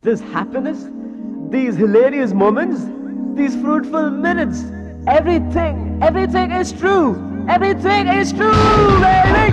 this happiness, these hilarious moments, these fruitful minutes, everything, everything is true. Everything is true, baby.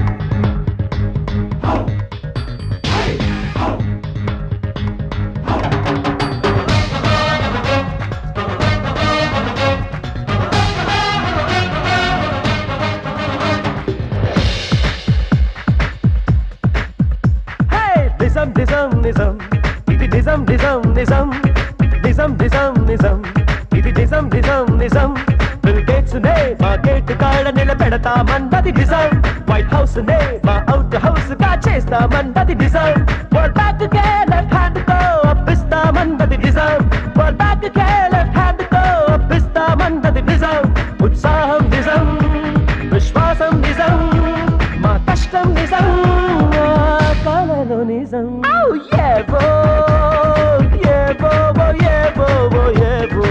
Hey, నిజం నిజం నిజం ఇది నిజం నిజం నిజం నిజం నిజం నిజం ఇది నిజం నిజం నిజం బిల్ గేట్స్ నే మా గేట్ కాడ నిలబెడతామన్నది నిజం వైట్ హౌస్ నే మా అవుట్ హౌస్ గా చేస్తామన్నది నిజం వరల్డ్ బ్యాక్ కే లెఫ్ట్ హ్యాండ్ తో అప్పిస్తామన్నది నిజం వరల్డ్ బ్యాక్ కే లెఫ్ట్ హ్యాండ్ తో అప్పిస్తామన్నది నిజం ఉత్సాహం నిజం విశ్వాసం నిజం మా కష్టం నిజం మా కలలు నిజం Oh yeah, bo, yeah, bo, bo, yeah, bo, bo, yeah, bo.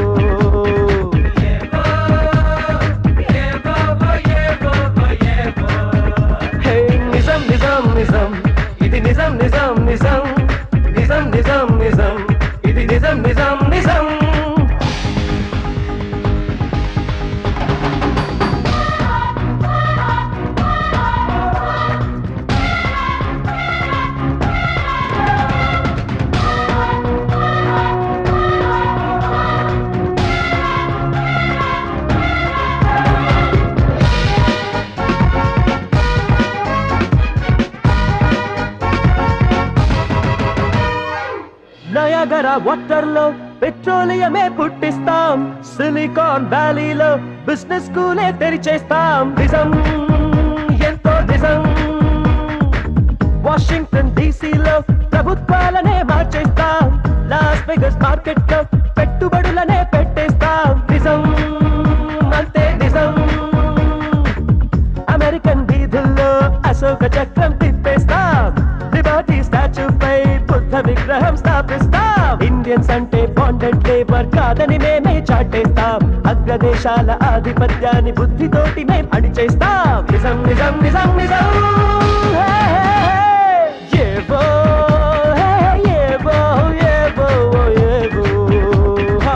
Hey, నిజం నిజం నిజం ఇది నిజం నిజం నిజం నిజం నిజం నిజం ఇది నిజం నిజం నిజం నయాగరా వాటర్ లో పెట్రోలియమే పుట్టిస్తాం సిలికాన్ వ్యాలీలో బిజినెస్ స్కూలే తెరిచేస్తాం నిజం ఎంతో నిజం వాషింగ్టన్ డీసీలో ప్రభుత్వాలనే మార్చేస్తాం లాస్ వెగస్ మార్కెట్ లో పెట్టుబడులనే పెట్టేస్తాం నిజం అంతే నిజం అమెరికన్ వీధుల్లో అశోక చక్రం తిప్పేస్తాం లిబర్టీ స్టాచ్యూ పై బుద్ధ విగ్రహం స్థాపిస్తాం ఇండియన్స్ అంటే బాండెడ్ లేబర్ కాదని మేమే చాటేస్తాం అగ్రదేశాల ఆధిపత్యాన్ని బుద్ధితోటి మేం అణిచేస్తాం నిజం నిజం నిజం నిజం హే, హే, హే. ఏవో, హే, ఏవో, ఏవో, ఏవో, హా.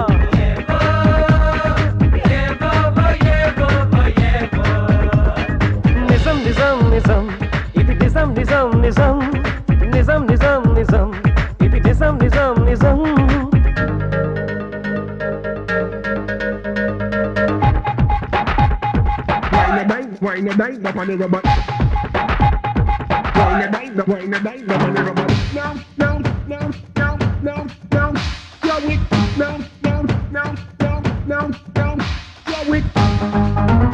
నిజం నిజం నిజం ఇది నిజం నిజం నిజం నిజం నిజం నిజం ఇది నిజం నిజం నిజం Wine a dine, wine a dine, up on the rubber. Wine a dine, wine a dine, up on the rubber. No, no, no, no, no, no. Yo, it. No, no, no, no, no, no. Yo, it.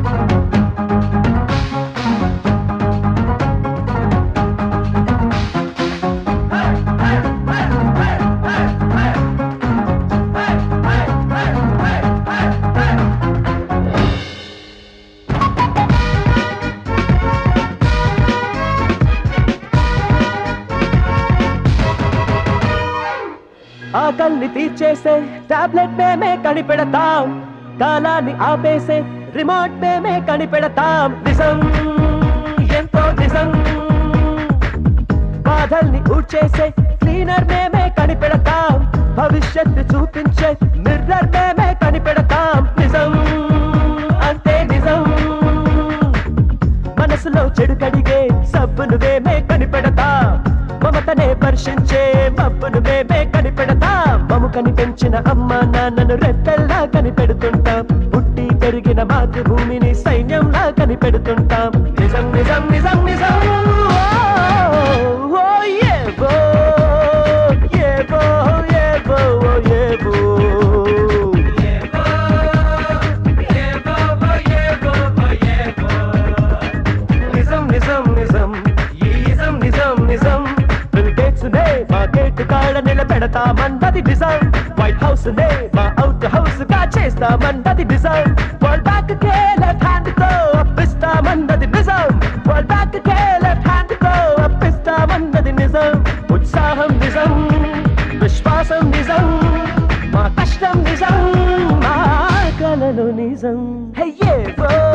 ఆకల్ని తీర్చేసే tablet మేమే కనిపెడతాం కాలాన్ని ఆపేసే remote మేమే కనిపెడతాం నిజం ఎంతో నిజం బాధల్ని ఊడ్చేసే క్లీనర్ మేమే కనిపెడతాం భవిష్యత్తు చూపించే మిర్రర్ మేమే కనిపెడతాం నిజం అంతే నిజం మనసులో చెడు కడిగే సబ్బును మేమే కనిపెడతాం మమతనే పర్శించే మబ్బును మేమే కనిపెడతాం మము కనిపెంచిన అమ్మ నాన్నను రెక్కల్లా కనిపెడుతుంటాం పుట్టి పెరిగిన మాతృభూమిని సైన్యంలా కనిపెడుతుంటాం నిజం నిజం నిజం నిజం ఓ, ఓ, ఏవో, ఏవో, ఏవో, ఓ, ఏవో. నిజం నిజం నిజం ఈ నిజం నిజం నిజం బిల్ గేట్స్ నే మా గేట్ కాడ నిలబెడతామన్నది నిజం వైట్ హౌస్ నే మా అవుట్ హౌస్ గా చేస్తామన్నది నిజం వరల్డ్ బ్యాక్ కే లెఫ్ట్ హ్యాండ్ తో అప్పిస్తామన్నది నిజం వరల్డ్ బ్యాక్ కే లెఫ్ట్ హ్యాండ్ తో అప్పిస్తామన్నది నిజం ఉత్సాహం నిజం విశ్వాసం నిజం మా కష్టం నిజం మా కలలు నిజం హే ఏవో